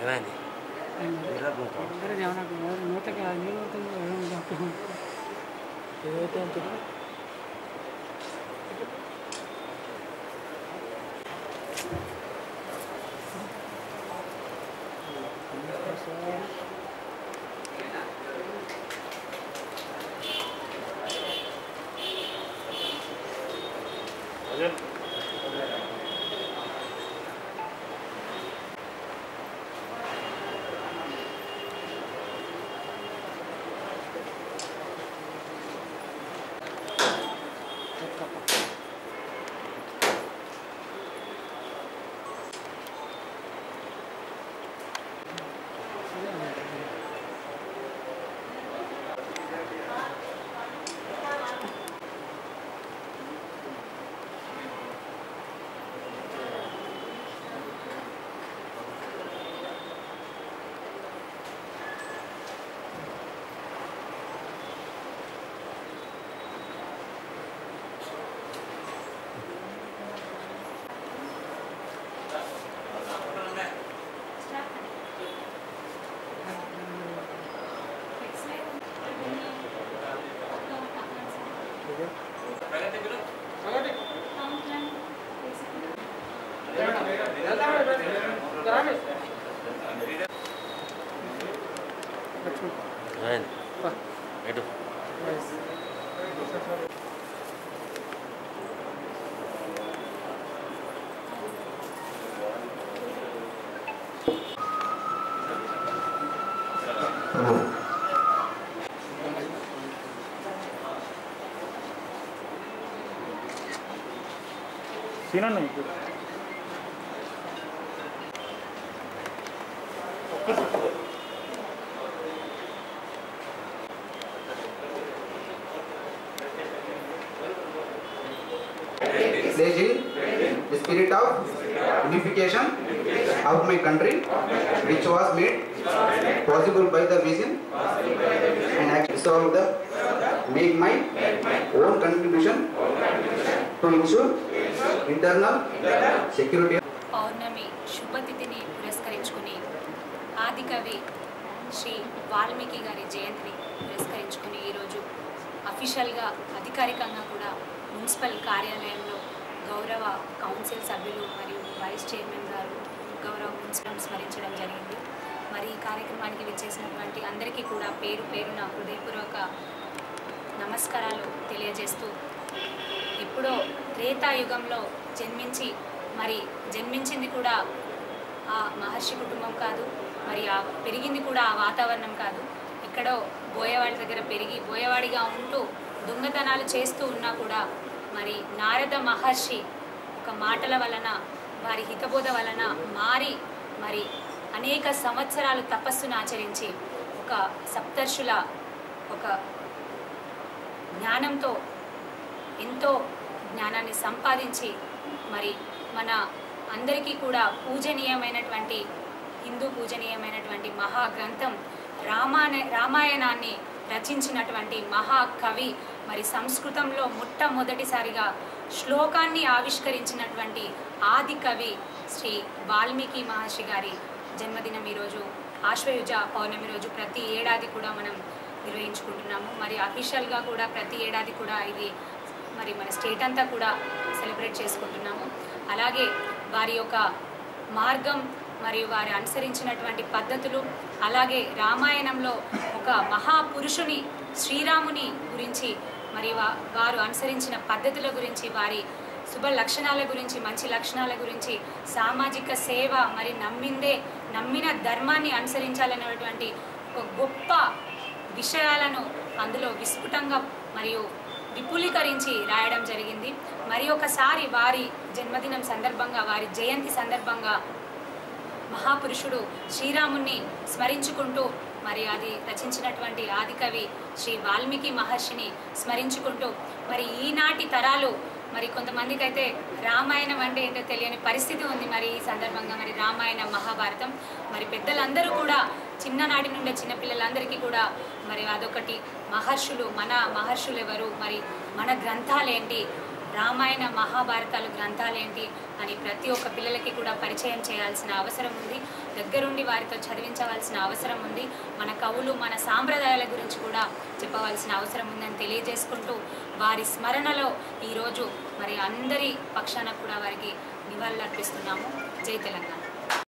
ఏమైంది అందరూ జమనకు నూటకి నీళ్ళు ఉంటుంది ఏదైతే అంటుందో ఏమైంది ఎటు సీనన్న pledging the spirit of unification of my country, which was made possible by the vision and action of the make my own contribution to ensure internal security. పౌర్ణమి శుభతిథిని పురస్కరించుకుని ఆదికవి శ్రీ వాల్మీకి గారి జయంతిని పురస్కరించుకుని ఈరోజు అఫీషియల్గా అధికారికంగా కూడా మున్సిపల్ కార్యాలయంలో గౌరవ కౌన్సిల్ సభ్యులు మరియు వైస్ చైర్మన్ గారు గౌరవ మున్సిపల్ స్మరించడం జరిగింది మరి ఈ కార్యక్రమానికి విచ్చేసినటువంటి అందరికీ కూడా పేరు పేరున హృదయపూర్వక నమస్కారాలు తెలియజేస్తూ ఎప్పుడో త్రేతాయుగంలో జన్మించి మరి జన్మించింది కూడా ఆ మహర్షి కుటుంబం కాదు మరి ఆ పెరిగింది కూడా ఆ వాతావరణం కాదు ఎక్కడో బోయవాడి దగ్గర పెరిగి బోయవాడిగా ఉంటూ దొంగతనాలు చేస్తూ ఉన్నా కూడా మరి నారద మహర్షి ఒక మాటల వలన వారి హితబోధ వలన మారి మరి అనేక సంవత్సరాలు తపస్సును ఆచరించి ఒక సప్తర్షుల ఒక జ్ఞానంతో ఎంతో జ్ఞానాన్ని సంపాదించి మరి మన అందరికీ కూడా పూజనీయమైనటువంటి హిందూ పూజనీయమైనటువంటి మహాగ్రంథం రామాయణ రామాయణాన్ని రచించినటువంటి మహాకవి మరి సంస్కృతంలో మొట్టమొదటిసారిగా శ్లోకాన్ని ఆవిష్కరించినటువంటి ఆది కవి శ్రీ వాల్మీకి మహర్షి గారి జన్మదినం ఈరోజు ఆశ్వయుజ పౌర్ణమి రోజు ప్రతి ఏడాది కూడా మనం నిర్వహించుకుంటున్నాము మరి అఫీషియల్గా కూడా ప్రతి ఏడాది కూడా ఇది మరి మన స్టేట్ అంతా కూడా సెలబ్రేట్ చేసుకుంటున్నాము అలాగే వారి యొక్క మార్గం మరియు వారు అనుసరించినటువంటి పద్ధతులు అలాగే రామాయణంలో ఒక మహాపురుషుని శ్రీరాముని గురించి మరి వా- వారు అనుసరించిన పద్ధతుల గురించి వారి శుభ లక్షణాల గురించి మంచి లక్షణాల గురించి సామాజిక సేవ మరి నమ్మిందే నమ్మిన ధర్మాన్ని అనుసరించాలనేటువంటి ఒక గొప్ప విషయాలను అందులో విస్ఫుటంగా మరియు విపులీకరించి రాయడం జరిగింది మరి ఒకసారి వారి జన్మదినం సందర్భంగా వారి జయంతి సందర్భంగా మహాపురుషుడు శ్రీరాముణ్ణి స్మరించుకుంటూ మరి అది రచించినటువంటి ఆదికవి శ్రీ వాల్మీకి మహర్షిని స్మరించుకుంటూ మరి ఈనాటి తరాలు మరి కొంతమందికి అయితే రామాయణం అంటే ఏంటో తెలియని పరిస్థితి ఉంది మరి ఈ సందర్భంగా మరి రామాయణం మహాభారతం మరి పెద్దలందరూ కూడా చిన్ననాటి నుండే చిన్నపిల్లలందరికీ కూడా మరి అదొకటి మహర్షులు మన మహర్షులు ఎవరు మరి మన గ్రంథాలేంటి రామాయణ మహాభారతాలు గ్రంథాలేంటి అని ప్రతి ఒక్క పిల్లలకి కూడా పరిచయం చేయాల్సిన అవసరం ఉంది దగ్గరుండి వారితో చదివించవలసిన అవసరం ఉంది మన కవులు మన సాంప్రదాయాల గురించి కూడా చెప్పవలసిన అవసరం ఉందని తెలియజేసుకుంటూ వారి స్మరణలో ఈరోజు మరి అందరి పక్షాన కూడా వారికి నివాళులర్పిస్తున్నాము జై తెలంగాణ